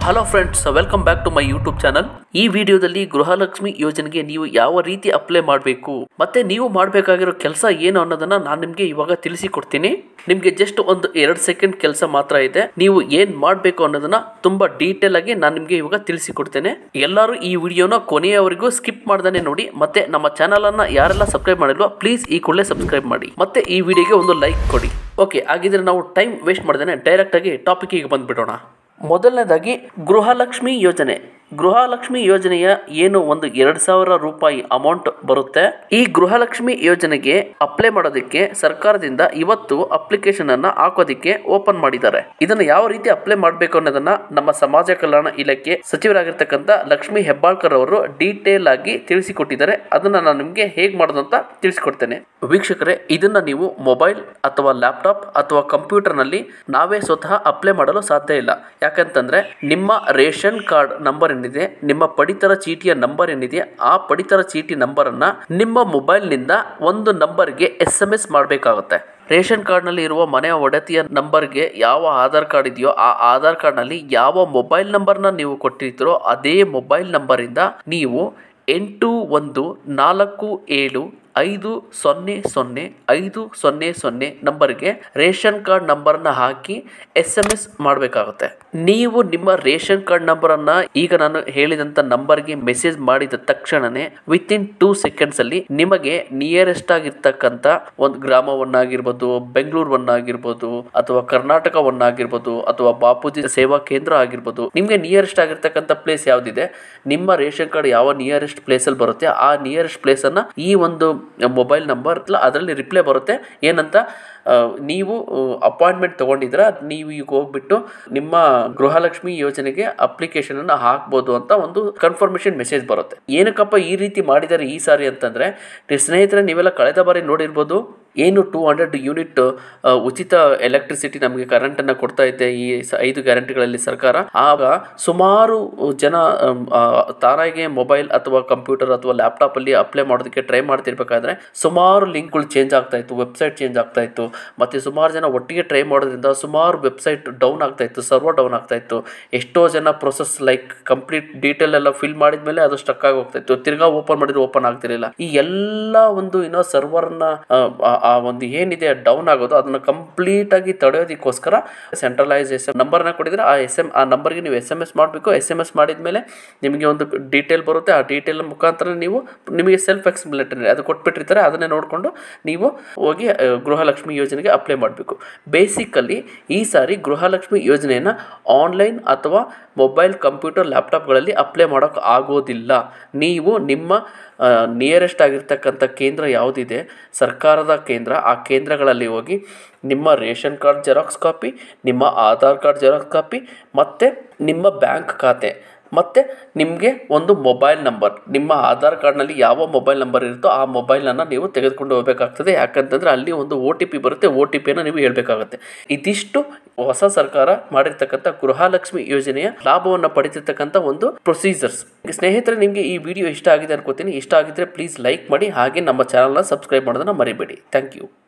hello friends welcome back to my YouTube channel ಈ ವಿಡಿಯೋದಲ್ಲಿ ಗೃಹಲಕ್ಷ್ಮಿ ಯೋಜನೆಗೆ ನೀವು ಯಾವ ರೀತಿ ಅಪ್ಲೈ ಮಾಡಬೇಕು ಮತ್ತೆ ನೀವು ಮಾಡಬೇಕಾಗಿರೋ ಕೆಲಸ ಏನು ಅನ್ನೋದನ್ನ ನಾನು ನಿಮಗೆ ಇವಾಗ ತಿಳಿಸಿಕೊಡ್ತೀನಿ ನಿಮಗೆ ಜಸ್ಟ್ ಒಂದು ಎರಡು ಸೆಕೆಂಡ್ ಕೆಲಸ ಮಾತ್ರ ಇದೆ ನೀವು ಏನ್ ಮಾಡಬೇಕು ಅನ್ನೋದನ್ನ ತುಂಬಾ ಡೀಟೇಲ್ ಆಗಿ ನಾನು ನಿಮಗೆ ಇವಾಗ ತಿಳಿಸಿಕೊಡ್ತೇನೆ ಎಲ್ಲರೂ ಈ ವಿಡಿಯೋನ ಕೊನೆಯವರೆಗೂ ಸ್ಕಿಪ್ ಮಾಡ್ದಾನೆ ನೋಡಿ ಮತ್ತೆ ನಮ್ಮ ಚಾನಲ್ ಅನ್ನ ಯಾರೆಲ್ಲ ಸಬ್ಸ್ಕ್ರೈಬ್ ಮಾಡಿಲ್ವೋ ಪ್ಲೀಸ್ ಈ ಕೂಡಲೇ ಸಬ್ಸ್ಕ್ರೈಬ್ ಮಾಡಿ ಮತ್ತೆ ಈ ವಿಡಿಯೋಗೆ ಒಂದು ಲೈಕ್ ಕೊಡಿ ಓಕೆ ಹಾಗಿದ್ರೆ ನಾವು ಟೈಮ್ ವೇಸ್ಟ್ ಮಾಡ್ದೇನೆ ಡೈರೆಕ್ಟ್ ಆಗಿ ಟಾಪಿಕ್ಗೆ ಬಂದ್ಬಿಡೋಣ ಮೊದಲನೇದಾಗಿ ಗೃಹಲಕ್ಷ್ಮಿ ಯೋಜನೆ ಗೃಹಲಕ್ಷ್ಮಿ ಯೋಜನೆಯ ಏನು ಒಂದು ಎರಡ್ ಸಾವಿರ ರೂಪಾಯಿ ಅಮೌಂಟ್ ಬರುತ್ತೆ ಈ ಗೃಹಲಕ್ಷ್ಮಿ ಯೋಜನೆಗೆ ಅಪ್ಲೈ ಮಾಡೋದಕ್ಕೆ ಸರ್ಕಾರದಿಂದ ಇವತ್ತು ಅಪ್ಲಿಕೇಶನ್ ಅನ್ನ ಹಾಕೋದಿಕ್ಕೆ ಓಪನ್ ಮಾಡಿದ್ದಾರೆ ಇದನ್ನ ಯಾವ ರೀತಿ ಅಪ್ಲೈ ಮಾಡಬೇಕು ಅನ್ನೋದನ್ನ ನಮ್ಮ ಸಮಾಜ ಕಲ್ಯಾಣ ಇಲಾಖೆ ಸಚಿವರಾಗಿರ್ತಕ್ಕಂಥ ಲಕ್ಷ್ಮಿ ಹೆಬ್ಬಾಳ್ಕರ್ ಅವರು ಡೀಟೇಲ್ ಆಗಿ ತಿಳಿಸಿಕೊಟ್ಟಿದ್ದಾರೆ ಅದನ್ನ ನಾನು ನಿಮಗೆ ಹೇಗೆ ಮಾಡೋದು ಅಂತ ತಿಳಿಸಿಕೊಡ್ತೇನೆ ವೀಕ್ಷಕರೇ ಇದನ್ನ ನೀವು ಮೊಬೈಲ್ ಅಥವಾ ಲ್ಯಾಪ್ಟಾಪ್ ಅಥವಾ ಕಂಪ್ಯೂಟರ್ ನಲ್ಲಿ ನಾವೇ ಸ್ವತಃ ಅಪ್ಲೈ ಮಾಡಲು ಸಾಧ್ಯ ಇಲ್ಲ ಯಾಕಂತಂದ್ರೆ ನಿಮ್ಮ ರೇಷನ್ ಕಾರ್ಡ್ ನಂಬರ್ ಏನಿದೆ ನಿಮ್ಮ ಪಡಿತರ ಚೀಟಿಯ ನಂಬರ್ ಏನಿದೆ ಆ ಪಡಿತರ ಚೀಟಿ ನಂಬರ್ ಅನ್ನ ನಿಮ್ಮ ಮೊಬೈಲ್ ನಿಂದ ಒಂದು ನಂಬರ್ಗೆ ಎಸ್ ಎಂ ಎಸ್ ಮಾಡಬೇಕಾಗುತ್ತೆ ರೇಷನ್ ಕಾರ್ಡ್ನಲ್ಲಿ ಇರುವ ಮನೆಯ ಒಡತಿಯ ನಂಬರ್ಗೆ ಯಾವ ಆಧಾರ್ ಕಾರ್ಡ್ ಇದೆಯೋ ಆ ಆಧಾರ್ ಕಾರ್ಡ್ನಲ್ಲಿ ಯಾವ ಮೊಬೈಲ್ ನಂಬರ್ನ ನೀವು ಕೊಟ್ಟಿರ್ತೀರೋ ಅದೇ ಮೊಬೈಲ್ ನಂಬರಿಂದ ನೀವು ಎಂಟು ಒಂದು ನಾಲ್ಕು ಏಳು ಐದು ಸೊನ್ನೆ ಸೊನ್ನೆ ಐದು ಸೊನ್ನೆ ಸೊನ್ನೆ ನಂಬರ್ಗೆ ರೇಷನ್ ಕಾರ್ಡ್ ನಂಬರನ್ನ ಹಾಕಿ ಎಸ್ ಎಂ ಎಸ್ ಮಾಡಬೇಕಾಗುತ್ತೆ ನೀವು ನಿಮ್ಮ ರೇಷನ್ ಕಾರ್ಡ್ ನಂಬರನ್ನ ಈಗ ನಾನು ಹೇಳಿದಂತ ನಂಬರ್ಗೆ ಮೆಸೇಜ್ ಮಾಡಿದ ತಕ್ಷಣನೇ ವಿತ್ ಇನ್ ಟೂ ಸೆಕೆಂಡ್ಸ್ ಅಲ್ಲಿ ನಿಮಗೆ ನಿಯರೆಸ್ಟ್ ಆಗಿರ್ತಕ್ಕಂಥ ಒಂದು ಗ್ರಾಮವನ್ನಾಗಿರ್ಬೋದು ಬೆಂಗಳೂರವನ್ನಾಗಿರ್ಬೋದು ಅಥವಾ ಕರ್ನಾಟಕವನ್ನಾಗಿರ್ಬೋದು ಅಥವಾ ಬಾಪೂಜಿ ಸೇವಾ ಕೇಂದ್ರ ಆಗಿರ್ಬೋದು ನಿಮಗೆ ನಿಯರೆಸ್ಟ್ ಆಗಿರ್ತಕ್ಕಂಥ ಪ್ಲೇಸ್ ಯಾವ್ದಿದೆ ನಿಮ್ಮ ರೇಷನ್ ಕಾರ್ಡ್ ಯಾವ ನಿಯರೆಸ್ಟ್ ಪ್ಲೇಸ್ ಅಲ್ಲಿ ಬರುತ್ತೆ ಆ ನಿಯರೆಸ್ಟ್ ಪ್ಲೇಸ್ ಅನ್ನ ಈ ಒಂದು ಮೊಬೈಲ್ ನಂಬರ್ ಅದರಲ್ಲಿ ರಿಪ್ಲೈ ಬರುತ್ತೆ ಏನಂತ ಆ, ನೀವು ಅಪಾಯಿಂಟ್ಮೆಂಟ್ ತಗೊಂಡಿದ್ರ ನೀವು ಈಗ ಹೋಗ್ಬಿಟ್ಟು ನಿಮ್ಮ ಗೃಹಲಕ್ಷ್ಮಿ ಯೋಜನೆಗೆ ಅಪ್ಲಿಕೇಶನ್ ಅನ್ನ ಹಾಕ್ಬೋದು ಅಂತ ಒಂದು ಕನ್ಫರ್ಮೇಶನ್ ಮೆಸೇಜ್ ಬರುತ್ತೆ ಏನಕ್ಕಪ್ಪ ಈ ರೀತಿ ಮಾಡಿದ್ದಾರೆ ಈ ಸಾರಿ ಅಂತಂದ್ರೆ ನೀವ್ ಸ್ನೇಹಿತರೆ ನೀವೆಲ್ಲ ಕಳೆದ ಬಾರಿ ನೋಡಿರ್ಬೋದು ಏನು ಟೂ ಹಂಡ್ರೆಡ್ ಯೂನಿಟ್ ಉಚಿತ ಎಲೆಕ್ಟ್ರಿಸಿಟಿ ನಮಗೆ ಕರೆಂಟ್ ಅನ್ನ ಕೊಡ್ತಾ ಇದೆ ಈ ಸ- ಐದು ಗ್ಯಾರಂಟಿಗಳಲ್ಲಿ ಸರ್ಕಾರ ಆಗ ಸುಮಾರು ಜನ ಅಮ್, ಆ, ತಾನಾಗೆ ಮೊಬೈಲ್ ಅಥವಾ ಕಂಪ್ಯೂಟರ್ ಅಥವಾ ಲ್ಯಾಪ್ಟಾಪ್ ಅಲ್ಲಿ ಅಪ್ಲೈ ಮಾಡೋದಕ್ಕೆ ಟ್ರೈ ಮಾಡ್ತಿರ್ಬೇಕಾದ್ರೆ ಸುಮಾರು ಲಿಂಕ್ಗಳು ಚೇಂಜ್ ಆಗ್ತಾ ಇತ್ತು ವೆಬ್ಸೈಟ್ ಚೇಂಜ್ ಆಗ್ತಾ ಇತ್ತು ಮತ್ತೆ ಸುಮಾರು ಜನ ಒಟ್ಟಿಗೆ ಟ್ರೈ ಮಾಡೋದ್ರಿಂದ ಸುಮಾರು ವೆಬ್ಸೈಟ್ ಡೌನ್ ಆಗ್ತಾ ಇತ್ತು ಸರ್ವರ್ ಡೌನ್ ಆಗ್ತಾ ಇತ್ತು ಎಷ್ಟೋ ಜನ ಪ್ರೊಸೆಸ್ ಲೈಕ್ ಕಂಪ್ಲೀಟ್ ಡೀಟೇಲ್ ಎಲ್ಲ ಫಿಲ್ ಮಾಡಿದ್ಮೇಲೆ ಅದು ಸ್ಟಕ್ ಆಗಿ ಹೋಗ್ತಾ ಇತ್ತು ತಿರ್ಗಾ ಓಪನ್ ಮಾಡಿದ್ರೆ ಓಪನ್ ಆಗ್ತಿರಲಿಲ್ಲ ಈ ಎಲ್ಲ ಒಂದು ಏನೋ ಸರ್ವರ್ನ ಆ ಒಂದು ಏನಿದೆ ಡೌನ್ ಆಗೋದು ಅದನ್ನ ಕಂಪ್ಲೀಟ್ ಆಗಿ ತಡೆಯೋದಕ್ಕೋಸ್ಕರ ಸೆಂಟ್ರಲೈಸ್ ಎಸ್ ಎಂ ನಂಬರ್ನ ಕೊಟ್ಟಿದ್ರೆ ಆ ಎಸ್ ಎಂ ಆ ನಂಬರ್ಗೆ ನೀವು ಎಸ್ ಎಮ್ ಎಸ್ ಮಾಡಬೇಕು ಎಸ್ ಎಮ್ ಎಸ್ ಮಾಡಿದ್ಮೇಲೆ ನಿಮಗೆ ಒಂದು ಡೀಟೇಲ್ ಬರುತ್ತೆ ಆ ಡೀಟೇಲ್ ಮುಖಾಂತರ ನೀವು ನಿಮಗೆ ಸೆಲ್ಫ್ ಎಕ್ಸ್ಪ್ಲೇಟರಿ ಅದು ಕೊಟ್ಬಿಟ್ಟಿರ್ತಾರೆ ಅದನ್ನೇ ನೋಡಿಕೊಂಡು ನೀವು ಹೋಗಿ ಆ, ಗೃಹಲಕ್ಷ್ಮಿ ಯೋಜನೆಗೆ ಅಪ್ಲೈ ಮಾಡಬೇಕು ಬೇಸಿಕಲಿ ಈ ಸಾರಿ ಗೃಹಲಕ್ಷ್ಮಿ ಯೋಜನೆಯನ್ನು ಆನ್ಲೈನ್ ಅಥವಾ ಮೊಬೈಲ್ ಕಂಪ್ಯೂಟರ್ ಲ್ಯಾಪ್ಟಾಪ್ಗಳಲ್ಲಿ ಅಪ್ಲೈ ಮಾಡೋಕೆ ಆಗೋದಿಲ್ಲ ನೀವು ನಿಮ್ಮ ನಿಯರೆಸ್ಟ್ ಆಗಿರ್ತಕ್ಕಂಥ ಕೇಂದ್ರ ಯಾವುದಿದೆ ಸರ್ಕಾರದ ಕೇಂದ್ರ ಆ ಕೇಂದ್ರಗಳಲ್ಲಿ ಹೋಗಿ ನಿಮ್ಮ ರೇಷನ್ ಕಾರ್ಡ್ ಜೆರಾಕ್ಸ್ ಕಾಪಿ ನಿಮ್ಮ ಆಧಾರ್ ಕಾರ್ಡ್ ಜೆರಾಕ್ಸ್ ಕಾಪಿ ಮತ್ತು ನಿಮ್ಮ ಬ್ಯಾಂಕ್ ಖಾತೆ ಮತ್ತು ನಿಮಗೆ ಒಂದು ಮೊಬೈಲ್ ನಂಬರ್ ನಿಮ್ಮ ಆಧಾರ್ ಕಾರ್ಡ್ನಲ್ಲಿ ಯಾವ ಮೊಬೈಲ್ ನಂಬರ್ ಇರುತ್ತೋ ಆ ಮೊಬೈಲನ್ನು ನೀವು ತೆಗೆದುಕೊಂಡು ಹೋಗಬೇಕಾಗ್ತದೆ ಯಾಕಂತಂದರೆ ಅಲ್ಲಿ ಒಂದು ಒ ಟಿ ಪಿ ಬರುತ್ತೆ ಒ ಟಿ ಪಿಯನ್ನು ನೀವು ಹೇಳಬೇಕಾಗುತ್ತೆ ಇದಿಷ್ಟು ಹೊಸ ಸರ್ಕಾರ ಮಾಡಿರ್ತಕ್ಕಂಥ ಗೃಹಲಕ್ಷ್ಮಿ ಯೋಜನೆಯ ಲಾಭವನ್ನು ಪಡಿತಿರ್ತಕ್ಕಂಥ ಒಂದು ಪ್ರೊಸೀಜರ್ಸ್ ಸ್ನೇಹಿತರೆ ನಿಮಗೆ ಈ ವಿಡಿಯೋ ಇಷ್ಟ ಆಗಿದೆ ಅನ್ಕೋತೀನಿ ಇಷ್ಟ ಆಗಿದ್ರೆ ಪ್ಲೀಸ್ ಲೈಕ್ ಮಾಡಿ ಹಾಗೆ ನಮ್ಮ ಚಾನಲ್ನ ಸಬ್ಸ್ಕ್ರೈಬ್ ಮಾಡೋದನ್ನ ಮರಿಬೇಡಿ ಥ್ಯಾಂಕ್ ಯು